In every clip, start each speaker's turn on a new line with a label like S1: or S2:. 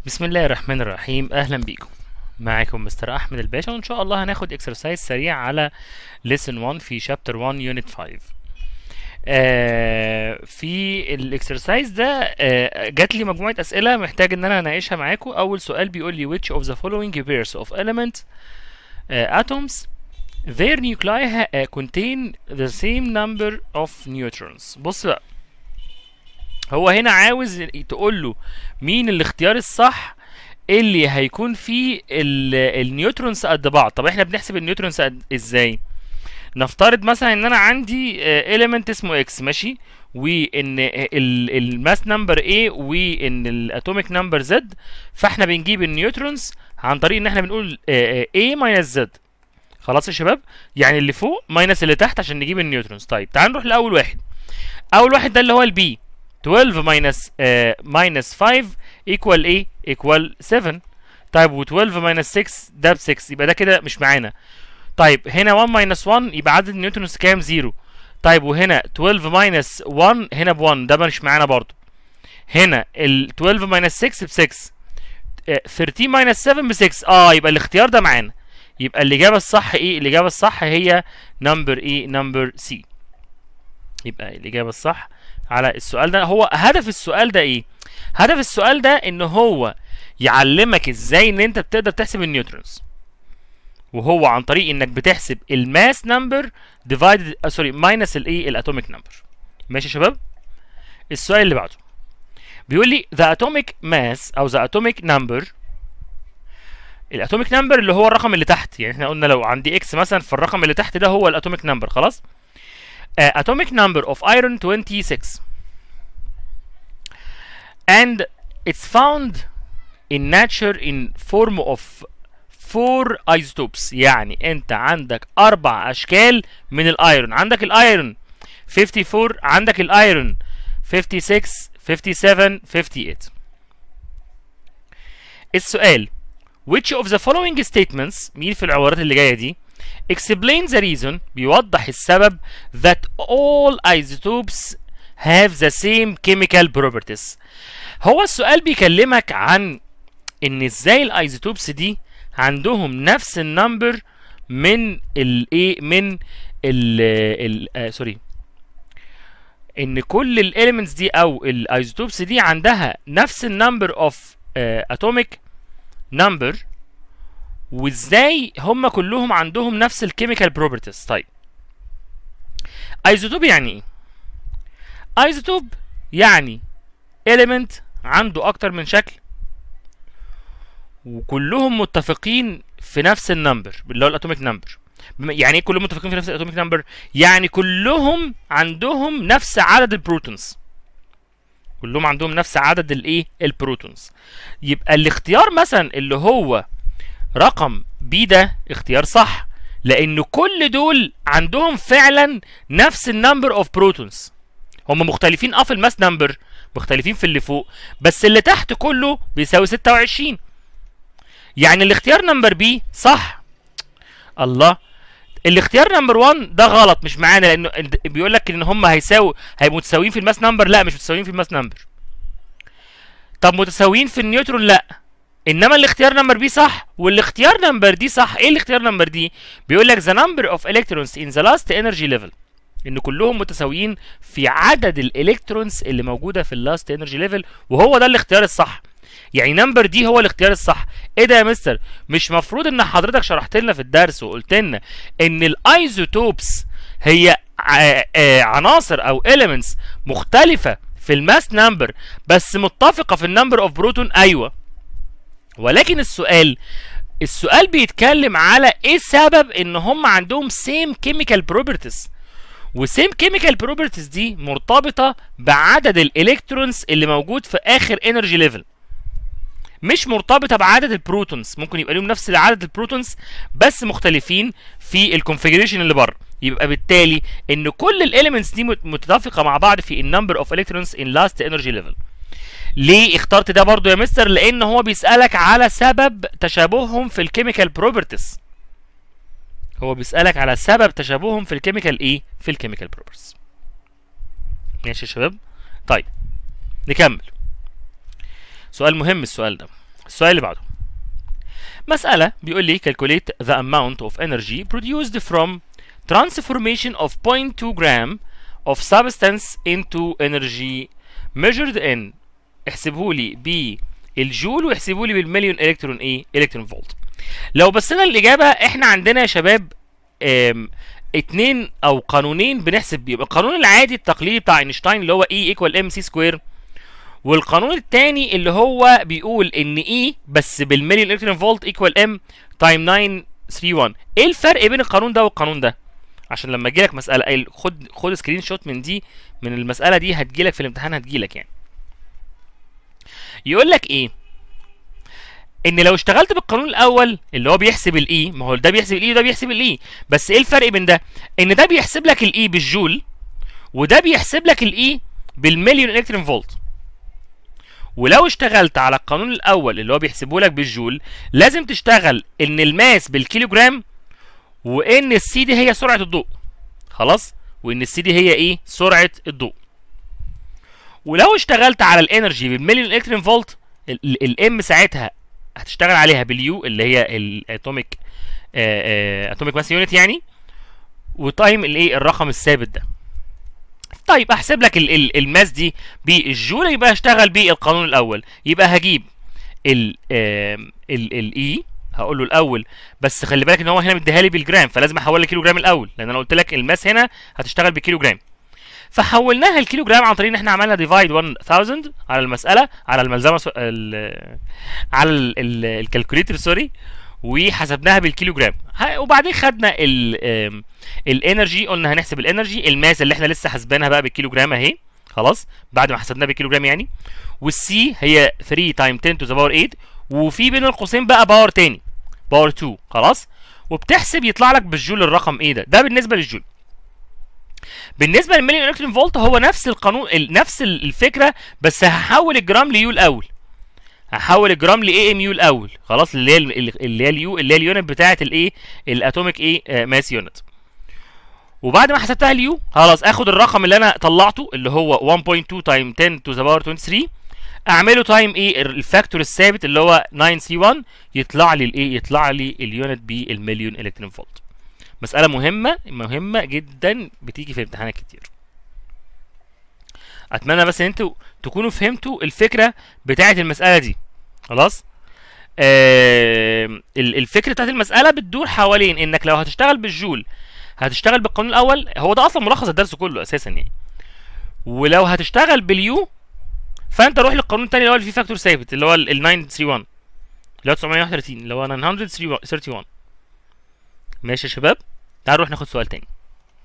S1: بسم الله الرحمن الرحيم اهلا بيكم معاكم مستر احمد الباشا وان شاء الله هناخد اكسرسايز سريع على lesson 1 في chapter 1 unit 5 آه في الاكسرسايز ده آه جات لي مجموعه اسئله محتاج ان انا اناقشها معاكم اول سؤال بيقول لي which of the following pairs of element uh, atoms their nuclei ha- uh, contain the same number of neutrons بص بقى هو هنا عاوز تقول له مين الاختيار الصح اللي هيكون فيه ال- النيوترونز قد بعض طب احنا بنحسب النيوترونز قد ازاي نفترض مثلا ان انا عندي element اسمه x ماشي وان الماس نمبر A وان الاتوميك نمبر Z فاحنا بنجيب النيوترونز عن طريق ان احنا بنقول آه، آه، A ماينس Z خلاص يا شباب يعني اللي فوق ماينس اللي تحت عشان نجيب النيوترونز طيب تعال نروح لاول واحد اول واحد ده اللي هو البي 12 ماينس ماينس 5 ايكوال ايه ايكوال 7 طيب و12 ماينس 6 ده ب 6 يبقى ده كده مش معانا طيب هنا 1 ماينس 1 يبقى عدد النيوترونز كام 0 طيب وهنا 12 ماينس 1 هنا ب 1 ده مش معانا برضو هنا ال 12 ماينس 6 ب 6 آه، 13 ماينس 7 ب 6 اه يبقى الاختيار ده معانا يبقى الاجابه الصح ايه الاجابه الصح هي نمبر ايه نمبر سي يبقى الاجابه الصح على السؤال ده هو هدف السؤال ده ايه هدف السؤال ده ان هو يعلمك ازاي ان انت بتقدر تحسب النيوترونز وهو عن طريق انك بتحسب الماس نمبر ديفايدد سوري ماينس الايه الاتوميك نمبر ماشي يا شباب السؤال اللي بعده بيقول لي the atomic mass او the atomic number الاتوميك نمبر اللي هو الرقم اللي تحت يعني احنا قلنا لو عندي اكس مثلا فالرقم اللي تحت ده هو الاتوميك نمبر خلاص uh, atomic number of iron 26 and it's found in nature in form of four isotopes يعني انت عندك اربع اشكال من الايرون عندك الايرون 54 عندك الايرون 56 57 58 السؤال which of the following statements مين في العبارات اللي جايه دي explain the reason بيوضح السبب that all isotopes have the same chemical properties هو السؤال بيكلمك عن ان ازاي الايزوتوبس دي عندهم نفس النمبر من الايه من ال ال آه سوري ان كل الاليمنتس دي او الايزوتوبس دي عندها نفس النمبر اوف اتوميك نمبر وازاي هم كلهم عندهم نفس الكيميكال بروبرتيز طيب ايزوتوب يعني ايه ايزوتوب يعني element عنده اكتر من شكل وكلهم متفقين في نفس النمبر اللي هو الاتوميك نمبر يعني ايه كلهم متفقين في نفس الاتوميك نمبر يعني كلهم عندهم نفس عدد البروتونز كلهم عندهم نفس عدد الايه البروتونز يبقى الاختيار مثلا اللي هو رقم بي ده اختيار صح لان كل دول عندهم فعلا نفس النمبر اوف بروتونز هم مختلفين اه في الماس نمبر مختلفين في اللي فوق بس اللي تحت كله بيساوي 26 يعني الاختيار نمبر بي صح الله الاختيار نمبر 1 ده غلط مش معانا لانه بيقول لك ان هم هيساوي هيبقوا متساويين في الماس نمبر لا مش متساويين في الماس نمبر طب متساويين في النيوترون لا انما الاختيار نمبر بي صح والاختيار نمبر دي صح ايه الاختيار نمبر دي بيقول لك the number of electrons in the last energy level ان كلهم متساويين في عدد الالكترونز اللي موجوده في اللاست انرجي ليفل وهو ده الاختيار الصح يعني نمبر دي هو الاختيار الصح ايه ده يا مستر مش مفروض ان حضرتك شرحت لنا في الدرس وقلت لنا ان الايزوتوبس هي ع- آه عناصر او elements مختلفه في الماس نمبر بس متفقه في النمبر اوف بروتون ايوه ولكن السؤال السؤال بيتكلم على ايه سبب ان هم عندهم سيم كيميكال بروبرتيز وسيم كيميكال بروبرتيز دي مرتبطه بعدد الالكترونز اللي موجود في اخر انرجي ليفل مش مرتبطه بعدد البروتونز ممكن يبقى لهم نفس عدد البروتونز بس مختلفين في الكونفيجريشن اللي بره يبقى بالتالي ان كل الاليمنتس دي مت- متفقه مع بعض في النمبر اوف الكترونز ان لاست انرجي ليفل ليه اخترت ده برضو يا مستر لان هو بيسالك على سبب تشابههم في الكيميكال بروبرتيز هو بيسالك على سبب تشابههم في الكيميكال ايه في الكيميكال بروبرتيز ماشي يا شباب طيب نكمل سؤال مهم السؤال ده السؤال اللي بعده مسألة بيقول لي calculate the amount of energy produced from transformation of 0.2 gram of substance into energy measured in احسبه لي بالجول واحسبه لي بالمليون الكترون ايه الكترون فولت لو بصينا الاجابه احنا عندنا يا شباب ام اتنين او قانونين بنحسب بيهم القانون العادي التقليدي بتاع اينشتاين اللي هو E ايكوال ام سي سكوير والقانون الثاني اللي هو بيقول ان E بس بالمليون الكترون فولت ايكوال ام تايم 931 ايه الفرق بين القانون ده والقانون ده عشان لما تجيلك مساله قايل خد خد سكرين شوت من دي من المساله دي هتجيلك في الامتحان هتجيلك يعني يقول لك ايه ان لو اشتغلت بالقانون الاول اللي هو بيحسب الاي ما هو ده بيحسب الاي وده بيحسب الاي بس ايه الفرق بين ده ان ده بيحسب لك الاي بالجول وده بيحسب لك الاي بالمليون الكترون فولت ولو اشتغلت على القانون الاول اللي هو بيحسبه لك بالجول لازم تشتغل ان الماس بالكيلو جرام وان السي دي هي سرعه الضوء خلاص وان السي دي هي ايه سرعه الضوء ولو اشتغلت على الانرجي بالمليون الكترون فولت الام ساعتها هتشتغل عليها باليو اللي هي الاتوميك اتوميك ماس يونت يعني وتايم الايه الرقم الثابت ده طيب احسب لك ال ال الماس دي بالجول يبقى هشتغل بالقانون الاول يبقى هجيب ال ال الاي هقول له الاول بس خلي بالك ان هو هنا مديها لي بالجرام فلازم احولها لكيلو جرام الاول لان انا قلت لك الماس هنا هتشتغل بالكيلو جرام فحولناها الكيلو جرام عن طريق ان احنا عملنا ديفايد 1000 على المساله على الملزمه سو... ال... على الكالكوليتر سوري وحسبناها بالكيلو جرام وبعدين خدنا ال الانرجي قلنا هنحسب الانرجي الماس اللي احنا لسه حاسبينها بقى بالكيلو جرام اهي خلاص بعد ما حسبناها بالكيلو جرام يعني والسي هي 3 تايم 10 تو ذا باور 8 وفي بين القوسين بقى باور تاني باور 2 خلاص وبتحسب يطلع لك بالجول الرقم ايه ده ده بالنسبه للجول بالنسبه للمليون الكترون فولت هو نفس القانون نفس الفكره بس هحول الجرام ليو الاول هحول الجرام لاي ام يو الاول خلاص اللي هي اللي هي اليو اللي هي اليونت بتاعه الايه الاتوميك ايه ماس يونت وبعد ما حسبتها اليو خلاص اخد الرقم اللي انا طلعته اللي هو 1.2 تايم 10 تو ذا باور 23 اعمله تايم ايه الفاكتور الثابت اللي هو 9 سي 1 يطلع لي الايه يطلع لي اليونت بالمليون الكترون فولت مسألة مهمة مهمة جدا بتيجي في امتحانات كتير. أتمنى بس إن أنتوا تكونوا فهمتوا الفكرة بتاعة المسألة دي. خلاص؟ آه الفكرة بتاعة المسألة بتدور حوالين إنك لو هتشتغل بالجول هتشتغل بالقانون الأول هو ده أصلا ملخص الدرس كله أساسا يعني. ولو هتشتغل باليو فأنت روح للقانون التاني اللي هو اللي فيه فاكتور ثابت اللي هو ال 931 اللي هو 931 اللي هو 931 ماشي يا شباب تعالوا نروح ناخد سؤال تاني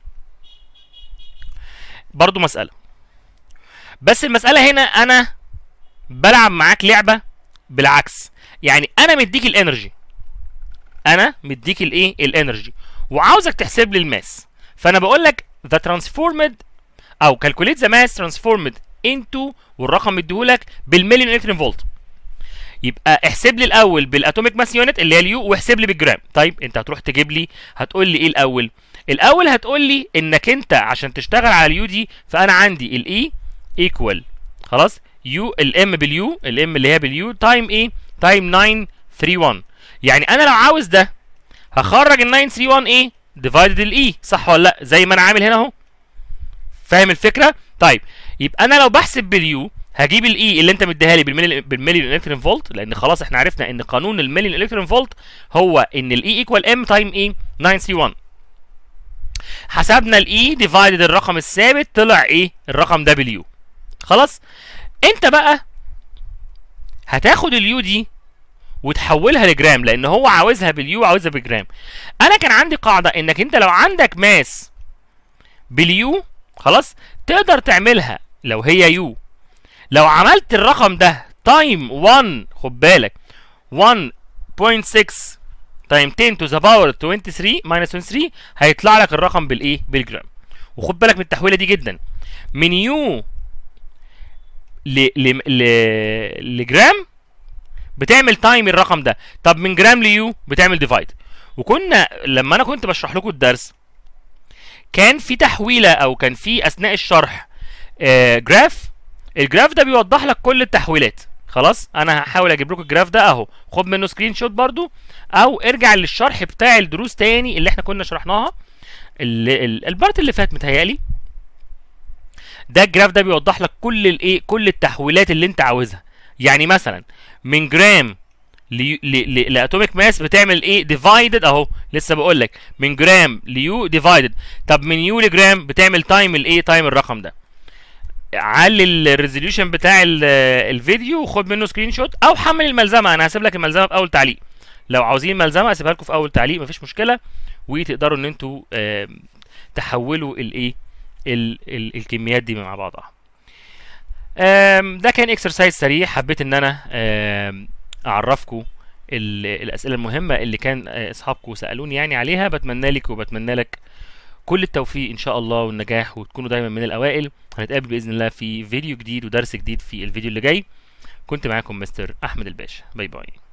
S1: برضو مسألة بس المسألة هنا أنا بلعب معاك لعبة بالعكس يعني أنا مديك الإنرجي أنا مديك الإيه الإنرجي وعاوزك تحسب لي الماس فأنا بقول لك the transformed أو calculate the mass transformed into والرقم مديهولك بالمليون الكترون فولت يبقى احسب لي الاول بالاتوميك ماس يونت اللي هي اليو واحسب لي بالجرام طيب انت هتروح تجيب لي هتقول لي ايه الاول الاول هتقول لي انك انت عشان تشتغل على اليو دي فانا عندي الاي ايكوال خلاص يو الام باليو الام اللي هي باليو تايم ايه تايم 931 يعني انا لو عاوز ده هخرج ال 931 ايه ديفايدد الاي صح ولا لا زي ما انا عامل هنا اهو فاهم الفكره طيب يبقى انا لو بحسب باليو هجيب الاي اللي انت مديها لي بالملي بالمليون الكترون فولت لان خلاص احنا عرفنا ان قانون المليون الكترون فولت هو ان الاي ايكوال ام تايم ايه 9 سي 1 حسبنا الاي ديفايدد الرقم الثابت طلع ايه الرقم ده باليو خلاص انت بقى هتاخد اليو دي وتحولها لجرام لان هو عاوزها باليو عاوزها بالجرام انا كان عندي قاعده انك انت لو عندك ماس باليو خلاص تقدر تعملها لو هي يو لو عملت الرقم ده تايم 1 خد بالك 1.6 تايم 10 تو ذا باور 23 ماينس 23 هيطلع لك الرقم بالايه؟ بالجرام. وخد بالك من التحويله دي جدا. من يو ل ل ل لجرام بتعمل تايم الرقم ده، طب من جرام ليو بتعمل ديفايد. وكنا لما انا كنت بشرح لكم الدرس كان في تحويله او كان في اثناء الشرح آه جراف الجراف ده بيوضح لك كل التحويلات خلاص انا هحاول اجيب لكم الجراف ده اهو خد منه سكرين شوت برضو او ارجع للشرح بتاع الدروس تاني اللي احنا كنا شرحناها ال- ال- البارت اللي فات متهيألي ده الجراف ده بيوضح لك كل الايه كل التحويلات اللي انت عاوزها يعني مثلا من جرام ليو- ل- ل- لاتوميك ماس بتعمل ايه ديفايدد اهو لسه بقول لك من جرام ليو ديفايدد طب من يو لجرام بتعمل تايم الايه تايم الرقم ده علي الريزوليوشن بتاع ال- الفيديو وخد منه سكرين شوت او حمل الملزمه انا هسيب لك الملزمه في اول تعليق لو عاوزين ملزمه هسيبها لكم في اول تعليق مفيش مشكله وتقدروا ان انتوا آم، تحولوا الايه ال- ال- الكميات دي مع بعضها آم، ده كان اكسرسايز سريع حبيت ان انا آم، اعرفكم ال- الاسئله المهمه اللي كان آه، اصحابكم سالوني يعني عليها بتمنى لك وبتمنى لك كل التوفيق ان شاء الله والنجاح وتكونوا دايما من الاوائل هنتقابل باذن الله في فيديو جديد ودرس جديد في الفيديو اللي جاي كنت معاكم مستر احمد الباشا باي باي